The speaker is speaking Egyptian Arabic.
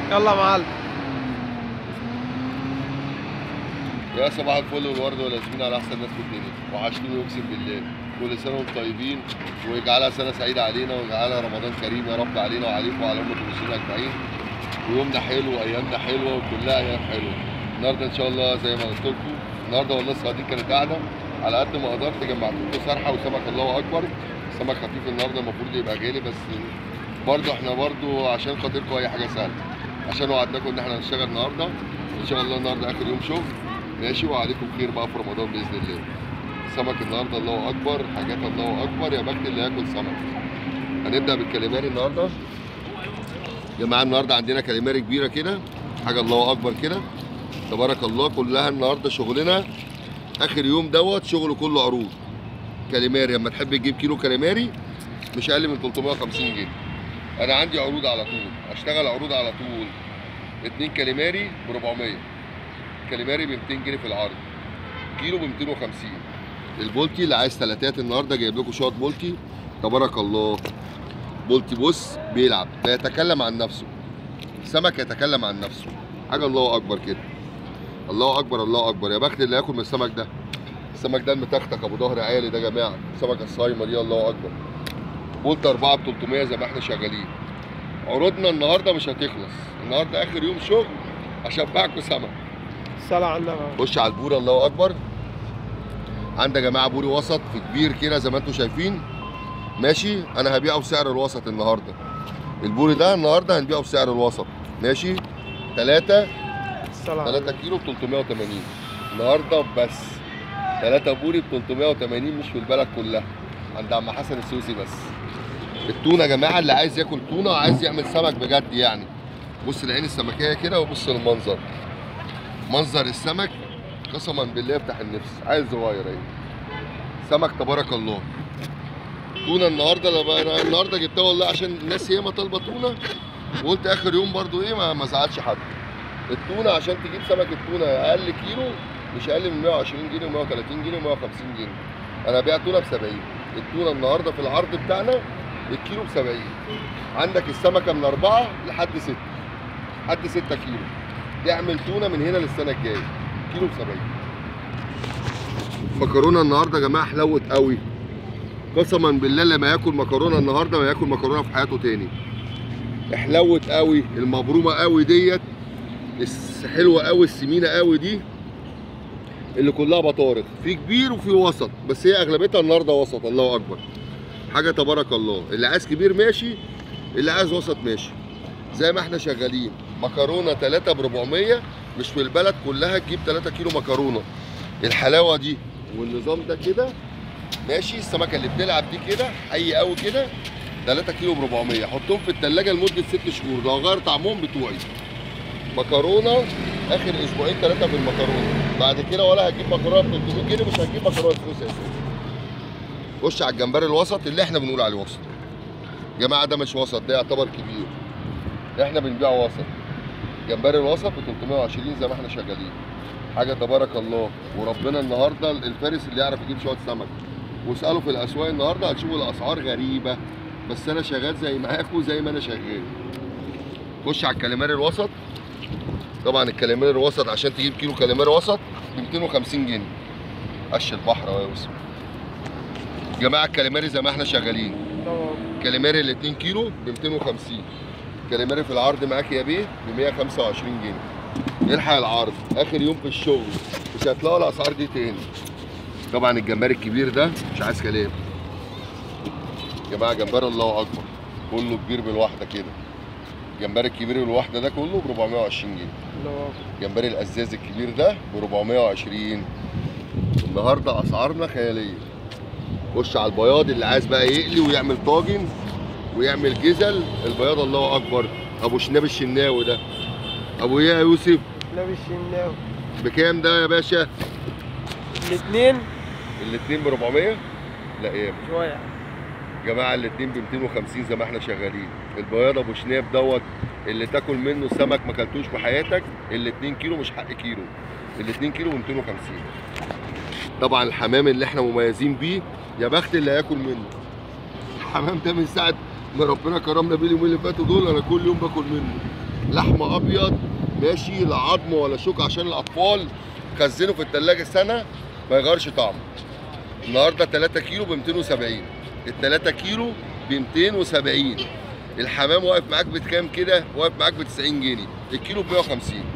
يلا يا معلم يا صباح الفل والورد والياسمين على احسن ناس في الدنيا وحشتوني اقسم بالله كل سنه وانتم طيبين ويجعلها سنه سعيده علينا ويجعلها رمضان كريم يا رب علينا وعليكم وعلى امه المسلمين اجمعين ويومنا حلو وايامنا حلوه وكلها ايام حلوه النهارده ان شاء الله زي ما قلت لكم النهارده والله الصيادين كانت قاعده على قد ما قدرت جمعت لكم سرحه وسمك الله اكبر سمك خفيف النهارده المفروض يبقى غالي بس برضه احنا برضه عشان خاطركم اي حاجه سهله عشان وعدناكم ان احنا هنشتغل النهارده ان شاء الله النهارده اخر يوم شغل ماشي وعليكم خير بقى في رمضان باذن الله سمك النهارده الله اكبر حاجات الله اكبر يا بخت اللي ياكل سمك هنبدا بالكاليماري النهارده يا جماعه النهارده عندنا كاليماري كبيره كده حاجه الله اكبر كده تبارك الله كلها النهارده شغلنا اخر يوم دوت شغله كله عروض كاليماري لما تحب تجيب كيلو كاليماري مش اقل من 350 جنيه انا عندي عروض على طول اشتغل عروض على طول اتنين كاليماري ب 400 كاليماري ب 200 جنيه في العرض كيلو ب 250 البولتي اللي عايز تلاتات النهارده جايب لكم شويه بولتي تبارك الله بولتي بص بيلعب بيتكلم عن نفسه سمك يتكلم عن نفسه حاجه الله اكبر كده الله اكبر الله اكبر يا بخت اللي ياكل من السمك ده السمك ده المتختك ابو ظهر عالي ده يا جماعه سمك الصايمه دي الله اكبر بولت 4 ب 300 زي ما احنا شغالين عروضنا النهارده مش هتخلص النهارده اخر يوم شغل اشبعكم سمك الصلاة على النبي خش على البوري الله اكبر عندك يا جماعه بوري وسط في كبير كده زي ما انتم شايفين ماشي انا هبيعه بسعر الوسط النهارده البوري ده النهارده هنبيعه بسعر الوسط ماشي 3 الصلاة على 3 كيلو ب 380 النهارده بس 3 بوري ب 380 مش في البلد كلها عند عم حسن السوسي بس التونه يا جماعه اللي عايز ياكل تونه عايز يعمل سمك بجد يعني بص العين السمكيه كده وبص المنظر منظر السمك قسما بالله يفتح النفس عيل صغير اهي سمك تبارك الله تونه النهارده لما انا النهارده جبتها والله عشان الناس ياما طالبه تونه وقلت اخر يوم برضو ايه ما ما زعلش حد التونه عشان تجيب سمك التونه اقل كيلو مش اقل من 120 جنيه و130 جنيه و150 جنيه انا بيع تونه ب 70 التونه النهارده في العرض بتاعنا الكيلو ب 70 عندك السمكه من 4 لحد 6 لحد 6 كيلو تعمل تونه من هنا للسنه الجايه كيلو ب 70 مكرونه النهارده يا جماعه حلوت قوي قسما بالله اللي ما ياكل مكرونه النهارده ما ياكل مكرونه في حياته تاني حلوت قوي المبرومه قوي ديت الس- حلوه قوي السمينه قوي دي اللي كلها بطارخ في كبير وفي وسط بس هي اغلبيتها النهارده وسط الله اكبر حاجه تبارك الله اللي عايز كبير ماشي اللي عايز وسط ماشي زي ما احنا شغالين مكرونه 3 ب 400 مش في البلد كلها تجيب 3 كيلو مكرونه الحلاوه دي والنظام ده كده ماشي السمكه اللي بتلعب دي كده حي قوي كده 3 كيلو ب 400 حطهم في الثلاجه لمده 6 شهور ده هغير طعمهم بتوعي مكرونه اخر اسبوعين ثلاثه بالمكرونه بعد كده ولا هتجيب مكرونه ب 300 جنيه مش هتجيب مكرونه فلوس اساسا خش على الجمبري الوسط اللي احنا بنقول عليه وسط يا جماعه ده مش وسط ده يعتبر كبير احنا بنبيعه وسط جمبري الوسط ب 320 زي ما احنا شغالين حاجه تبارك الله وربنا النهارده الفارس اللي يعرف يجيب شويه سمك واسالوا في الاسواق النهارده هتشوفوا الاسعار غريبه بس انا شغال زي معاكم زي ما انا شغال خش على الكاليماري الوسط طبعا الكاليماري الوسط عشان تجيب كيلو كاليماري وسط ب 250 جنيه قش البحر اهو يا يوسف يا جماعه الكاليماري زي ما احنا شغالين كاليماري ال 2 كيلو ب 250 كاليماري في العرض معاك يا بيه ب 125 جنيه الحق العرض اخر يوم في الشغل مش هتلاقوا الاسعار دي تاني طبعا الجمبري الكبير ده مش عايز كلام يا جماعه جمبري الله اكبر كله كبير بالواحده كده الجمبري الكبير بالواحده ده كله ب 420 جنيه الله جمبري الازاز الكبير ده ب 420 النهارده اسعارنا خياليه خش على البياض اللي عايز بقى يقلي ويعمل طاجن ويعمل جزل البياض الله اكبر ابو شناب الشناوي ده ابو ايه يا يوسف لابس الشناوي بكام ده يا باشا الاثنين الاتنين ب 400 لا ايه شوية يا جماعه الاتنين ب 250 زي ما احنا شغالين البياض ابو شناب دوت اللي تاكل منه سمك ما اكلتوش في حياتك الاتنين كيلو مش حق كيلو الاتنين كيلو ب 250 طبعا الحمام اللي احنا مميزين بيه يا بخت اللي هياكل منه الحمام ده من ساعه ما ربنا كرمنا بيه اليومين اللي فاتوا دول انا كل يوم باكل منه لحم ابيض ماشي لا عظم ولا شوك عشان الاطفال خزنه في التلاجة سنه ما يغيرش طعمه النهارده 3 كيلو ب 270 ال 3 كيلو ب 270 الحمام واقف معاك بكام كده واقف معاك ب 90 جنيه الكيلو ب 150